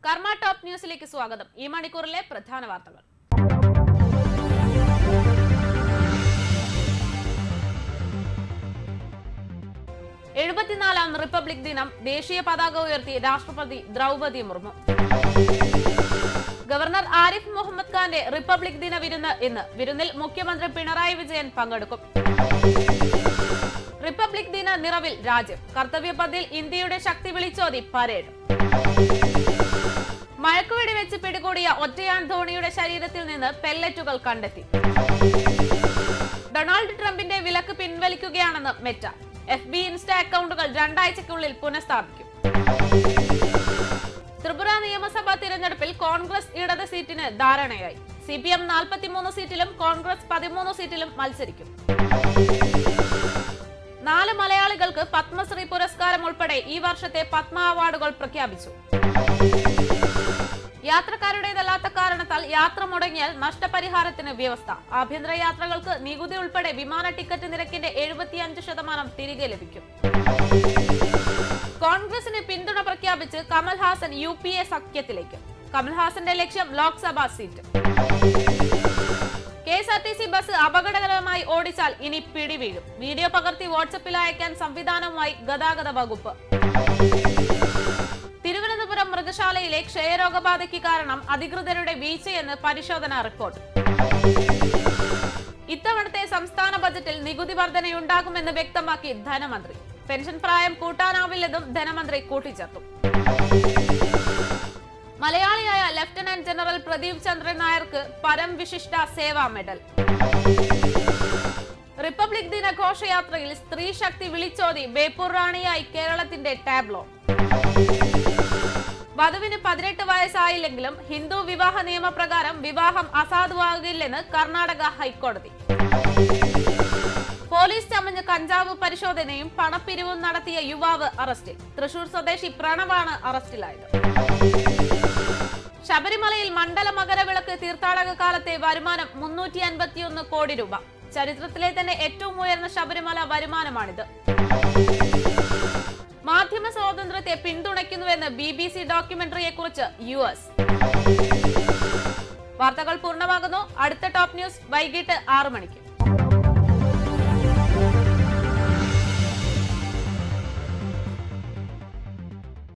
കർമ്മ ടോപ്പ് ന്യൂസിലേക്ക് സ്വാഗതം ഈ മണിക്കൂറിലെ പ്രധാന വാർത്തകൾ എഴുപത്തിനാലാം റിപ്പബ്ലിക് ദിനം ദേശീയ പതാക ഉയർത്തി രാഷ്ട്രപതി ദ്രൗപതി മുർമു ഗവർണർ ആരിഫ് മുഹമ്മദ് ഖാന്റെ റിപ്പബ്ലിക് ദിന വിരുന്ന് ഇന്ന് വിരുന്നിൽ മുഖ്യമന്ത്രി പിണറായി വിജയൻ പങ്കെടുക്കും റിപ്പബ്ലിക് ദിന നിറവിൽ രാജ്യം കർത്തവ്യപഥിൽ ഇന്ത്യയുടെ ശക്തി വിളിച്ചോതി പരേഡ് മയക്കുവെടി വെച്ച് പിടികൂടിയ ഒറ്റയാൻ ധോണിയുടെ ശരീരത്തിൽ നിന്ന് പെല്ലറ്റുകൾ കണ്ടെത്തി ഡൊണാൾഡ് ട്രംപിന്റെ വിലക്ക് പിൻവലിക്കുകയാണെന്ന് മെറ്റ എഫ് ബി ഇൻസ്റ്റ അക്കൗണ്ടുകൾ രണ്ടാഴ്ചയ്ക്കുള്ളിൽ പുനഃസ്ഥാപിക്കും ത്രിപുര നിയമസഭാ തിരഞ്ഞെടുപ്പിൽ കോൺഗ്രസ് ഇടത് സീറ്റിന് ധാരണയായി സി പി എം നാൽപ്പത്തിമൂന്ന് സീറ്റിലും കോൺഗ്രസ് പതിമൂന്ന് സീറ്റിലും മത്സരിക്കും നാല് മലയാളികൾക്ക് പത്മശ്രീ പുരസ്കാരം ഉൾപ്പെടെ ഈ വർഷത്തെ പത്മ അവാർഡുകൾ പ്രഖ്യാപിച്ചു യാത്രക്കാരുടേതല്ലാത്ത കാരണത്താൽ യാത്ര മുടങ്ങിയാൽ നഷ്ടപരിഹാരത്തിന് വ്യവസ്ഥ ആഭ്യന്തര യാത്രകൾക്ക് നികുതി ഉൾപ്പെടെ വിമാന ടിക്കറ്റ് നിരക്കിന്റെ എഴുപത്തിയഞ്ച് ശതമാനം തിരികെ ലഭിക്കും കോൺഗ്രസിന് പിന്തുണ പ്രഖ്യാപിച്ച് കമൽഹാസൻ യു പി എ സഖ്യത്തിലേക്ക് കമൽഹാസന്റെ ലക്ഷ്യം Lok Sabha seat K S R T C bus അപകടകരമായി ഓടിച്ചാൽ ഇനി പിടിവീഴും വീഡിയോ പകർത്തി വാട്സപ്പിൽ അയക്കാൻ സംവിധാനവുമായി ഗതാഗത വകുപ്പ് തിരുവനന്തപുരം മൃഗശാലയിലെ ക്ഷയരോഗബാധയ്ക്ക് കാരണം അധികൃതരുടെ വീഴ്ചയെന്ന് പരിശോധനാ റിപ്പോർട്ട് ഇത്തവണത്തെ സംസ്ഥാന ബജറ്റിൽ നികുതി വർധനയുണ്ടാകുമെന്ന് വ്യക്തമാക്കി ധനമന്ത്രി പെൻഷൻ പ്രായം കൂട്ടാനാവില്ലെന്നും ധനമന്ത്രി കൂട്ടിച്ചേർത്തു മലയാളിയായ ലഫ്റ്റനന്റ് ജനറൽ പ്രദീപ് ചന്ദ്രൻ നായർക്ക് പരം വിശിഷ്ട സേവാ മെഡൽ റിപ്പബ്ലിക് ദിന ഘോഷയാത്രയിൽ സ്ത്രീ ശക്തി വിളിച്ചോതി ബേപ്പൂർ റാണിയായി കേരളത്തിന്റെ ടാബ്ലോ വധുവിന് പതിനെട്ട് വയസ്സായില്ലെങ്കിലും ഹിന്ദു വിവാഹ നിയമപ്രകാരം വിവാഹം അസാധുവാകില്ലെന്ന് കർണാടക ഹൈക്കോടതി പോലീസ് ചമഞ്ഞ് കഞ്ചാവ് പരിശോധനയും പണപ്പിരിവും നടത്തിയ യുവാവ് അറസ്റ്റിൽ തൃശൂർ സ്വദേശി പ്രണവാണ് അറസ്റ്റിലായത് ശബരിമലയിൽ മണ്ഡല മകരവിളക്ക് തീർത്ഥാടക കാലത്തെ വരുമാനം മുന്നൂറ്റി അൻപത്തിയൊന്ന് കോടി രൂപ ചരിത്രത്തിലെ തന്നെ ഏറ്റവും ഉയർന്ന ശബരിമല വരുമാനമാണിത് മാധ്യമ സ്വാതന്ത്ര്യത്തെ പിന്തുണയ്ക്കുന്നുവെന്ന് ബി ബി സി ഡോക്യുമെന്ററിയെ കുറിച്ച് യു എസ് വാർത്തകൾ പൂർണ്ണമാകുന്നു അടുത്ത ടോപ്പ് ന്യൂസ് വൈകിട്ട് ആറു മണിക്ക്